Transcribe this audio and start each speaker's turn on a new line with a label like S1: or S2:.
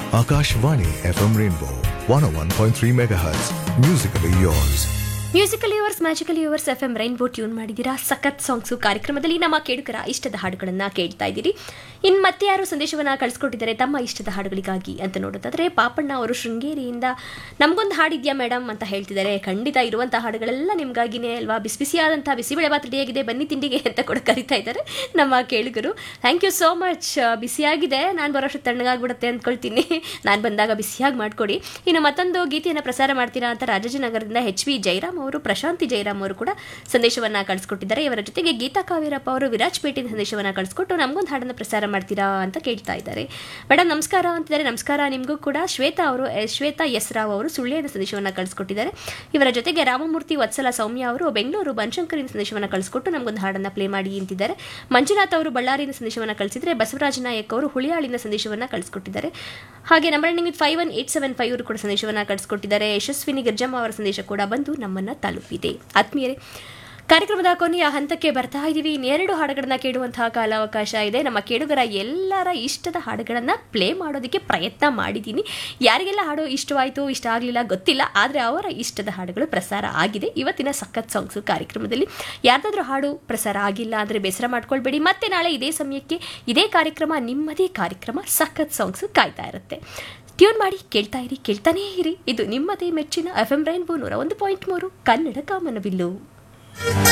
S1: Akashvani FM Rainbow 101.3 MHz. Musically yours.
S2: Musical yours magical yours F M rainbow tune ಮಾಡಿದ್ದೀರಾ ಸಖತ್ songs ಕಾರ್ಯಕ್ರಮದಲ್ಲಿ ನಮ್ಮ ಕೇಳುಗರ ಇಷ್ಟದ ಹಾಡುಗಳನ್ನ ಕೇಳ್ತಾ ಇದ್ದೀರಿ ಇನ್ನು ಮತ್ತೆ ಯಾರು ಸಂದೇಶವನ್ನ ಕಳಿಸ್ಕೊಟ್ಟಿದ್ದಾರೆ ತಮ್ಮ ಇಷ್ಟದ ಹಾಡುಗಳಿಗಾಗಿ ಅಂತ ನೋಡೋದಾದ್ರೆ ಪಾಪಣ್ಣ ಅವರು ಶೃಂಗೇರಿಯಿಂದ ನಮಗೊಂದು ಹಾಡಿದ್ಯಾ ಮೇಡಮ್ ಅಂತ ಹೇಳ್ತಿದ್ದಾರೆ ಖಂಡಿತ ಇರುವಂಥ ಹಾಡುಗಳೆಲ್ಲ ನಿಮಗಾಗಿನೇ ಅಲ್ವಾ ಬಿಸಿ ಬಿಸಿಯಾದಂಥ ಬಿಸಿಬೇಳೆ ಬಾತ್ ರೆಡಿಯಾಗಿದೆ ಬನ್ನಿ ತಿಂಡಿಗೆ ಅಂತ ಕೂಡ ಕರಿತಾ ಇದ್ದಾರೆ ನಮ್ಮ ಕೇಳುಗರು ಥ್ಯಾಂಕ್ ಯು ಸೋ ಮಚ್ ಬಿಸಿಯಾಗಿದೆ ನಾನು ಬರೋಷ್ಟು ತಣ್ಣಗಾಗ್ಬಿಡುತ್ತೆ ಅಂದ್ಕೊಳ್ತೀನಿ ನಾನು ಬಂದಾಗ ಬಿಸಿಯಾಗಿ ಮಾಡಿಕೊಡಿ ಇನ್ನು ಮತ್ತೊಂದು ಗೀತೆಯನ್ನು ಪ್ರಸಾರ ಮಾಡ್ತೀರಾ ಅಂತ ರಾಜಾಜಿನಗರದಿಂದ ಎಚ್ ವಿ ಜೈರಾಮ್ ಅವರು ಪ್ರಶಾಂತಿ ಜೈರಾಮ್ ಅವರು ಕೂಡ ಸಂದೇಶವನ್ನ ಕಳಿಸ್ಕೊಟ್ಟಿದ್ದಾರೆ ಇವರ ಜೊತೆಗೆ ಗೀತಾ ಕಾವೇರಪ್ಪ ಅವರು ವಿರಾಜ್ಪೇಟೆಯಿಂದ ಸಂದೇಶವನ್ನ ಕಳಿಸ್ಕೊಟ್ಟು ನಮಗೊಂದು ಹಾಡನ್ನು ಪ್ರಸಾರ ಮಾಡ್ತೀರಾ ಅಂತ ಕೇಳ್ತಾ ಇದ್ದಾರೆ ಮೇಡಮ್ ನಮಸ್ಕಾರ ಅಂತಿದ್ದಾರೆ ನಮಸ್ಕಾರ ನಿಮಗೂ ಕೂಡ ಶ್ವೇತಾ ಅವರು ಎ, ಶ್ವೇತಾ ಎಸ್ ರಾವ್ ಅವರು ಸುಳ್ಳಿಯಿಂದ ಸಂದೇಶವನ್ನ ಕಳಿಸ್ಕೊಟ್ಟಿದ್ದಾರೆ ಇವರ ಜೊತೆಗೆ ರಾಮಮೂರ್ತಿ ವತ್ಸಲ ಸೌಮ್ಯ ಅವರು ಬೆಂಗಳೂರು ಬನಶಂಕರಿಂದ ಸಂದೇಶವನ್ನ ಕಳಿಸ್ಕೊಟ್ಟು ನಮಗೊಂದು ಹಾಡನ್ನ ಪ್ಲೇ ಮಾಡಿ ಅಂತಿದ್ದಾರೆ ಮಂಜುನಾಥ್ ಅವರು ಬಳ್ಳಾರಿಯಿಂದ ಸಂದೇಶವನ್ನ ಕಳಿಸಿದ್ರೆ ಬಸವರಾಜ ನಾಯಕ್ ಅವರು ಹುಳಿಯಾಳಿಂದ ಸಂದೇಶವನ್ನ ಕಳಿಸ್ಕೊಟ್ಟಿದ್ದಾರೆ ಹಾಗೆ number ending with five one eight seven five ಅವರು ಕೂಡ ಸಂದೇಶವನ್ನ ಕಳಿಸ್ಕೊಟ್ಟಿದ್ದಾರೆ ಯಶಸ್ವಿನಿ ಗಿರ್ಜಮ್ಮ ಅವರ ಸಂದೇಶ ಕೂಡ ಬಂದು ನಮ್ಮನ್ನ ತಲುಪಿದೆ ಆತ್ಮೀಯರೇ ಕಾರ್ಯಕ್ರಮದ ಕೊನೆಯ ಹಂತಕ್ಕೆ ಬರ್ತಾ ಇದ್ದೀವಿ ಇನ್ನೆರಡು ಹಾಡುಗಳನ್ನ ಕೇಳುವಂತಹ ಕಾಲಾವಕಾಶ ಇದೆ ನಮ್ಮ ಕೇಳುಗರ ಎಲ್ಲರ ಇಷ್ಟದ ಹಾಡುಗಳನ್ನು ಪ್ಲೇ ಮಾಡೋದಕ್ಕೆ ಪ್ರಯತ್ನ ಮಾಡಿದ್ದೀನಿ ಯಾರಿಗೆಲ್ಲ ಹಾಡು ಇಷ್ಟವಾಯಿತು ಇಷ್ಟ ಆಗಲಿಲ್ಲ ಗೊತ್ತಿಲ್ಲ ಆದರೆ ಅವರ ಇಷ್ಟದ ಹಾಡುಗಳು ಪ್ರಸಾರ ಆಗಿದೆ ಇವತ್ತಿನ ಸಖತ್ ಸಾಂಗ್ಸು ಕಾರ್ಯಕ್ರಮದಲ್ಲಿ ಯಾರ್ದಾದ್ರೂ ಹಾಡು ಪ್ರಸಾರ ಆಗಿಲ್ಲ ಅಂದರೆ ಬೇಸರ ಮಾಡ್ಕೊಳ್ಬೇಡಿ ಮತ್ತೆ ನಾಳೆ ಇದೇ ಸಮಯಕ್ಕೆ ಇದೇ ಕಾರ್ಯಕ್ರಮ ನಿಮ್ಮದೇ ಕಾರ್ಯಕ್ರಮ ಸಖತ್ ಸಾಂಗ್ಸು ಕಾಯ್ತಾ ಇರುತ್ತೆ ಟ್ಯೂನ್ ಮಾಡಿ ಕೇಳ್ತಾ ಇರಿ ಕೇಳ್ತಾನೇ ಇರಿ ಇದು ನಿಮ್ಮದೇ ಮೆಚ್ಚಿನ ಎಫ್ ಎಂ ರೈನ್ಬೋ ನೂರ ಒಂದು ಪಾಯಿಂಟ್ ಮೂರು ಕನ್ನಡ ಕಾಮನಬಿಲ್ಲು